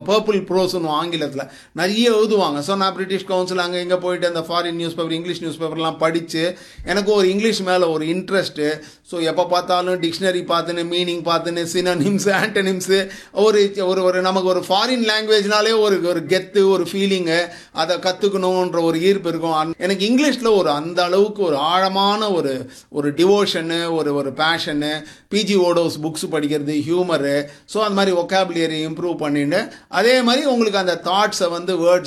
purple ப்ரோஸ்னு ஆங்கிலத்தில் நிறைய எழுதுவாங்க ஸோ நான் பிரிட்டிஷ் கவுன்சில் அங்கே இங்கே போயிட்டு அந்த foreign news paper English news பேப்பர்லாம் படித்து எனக்கு ஒரு இங்கிலீஷ் மேலே ஒரு இன்ட்ரெஸ்ட்டு ஸோ எப்போ பார்த்தாலும் டிக்ஷனரி பார்த்துன்னு மீனிங் பார்த்துன்னு சினனிம்ஸ் ஆண்டனிம்ஸு ஒரு ஒரு ஒரு நமக்கு ஒரு ஃபாரின் லாங்குவேஜ்னாலே ஒரு ஒரு கெத்து ஒரு ஃபீலிங்கு அதை கற்றுக்கணுன்ற ஒரு ஈர்ப்பு இருக்கும் அந்- எனக்கு இங்கிலீஷில் ஒரு அந்த அளவுக்கு ஒரு ஆழமான ஒரு ஒரு டிவோஷனு ஒரு ஒரு பேஷனு பிஜி ஓடோஸ் புக்ஸ் படிக்கிறது ஹியூமரு ஸோ அந்த மாதிரி ஒக்காபுலரி இம்ப்ரூவ் பண்ணிட்டு அதே மாதிரி உங்களுக்கு அந்த தாட்ஸை வந்து வேர்ட்ஸ்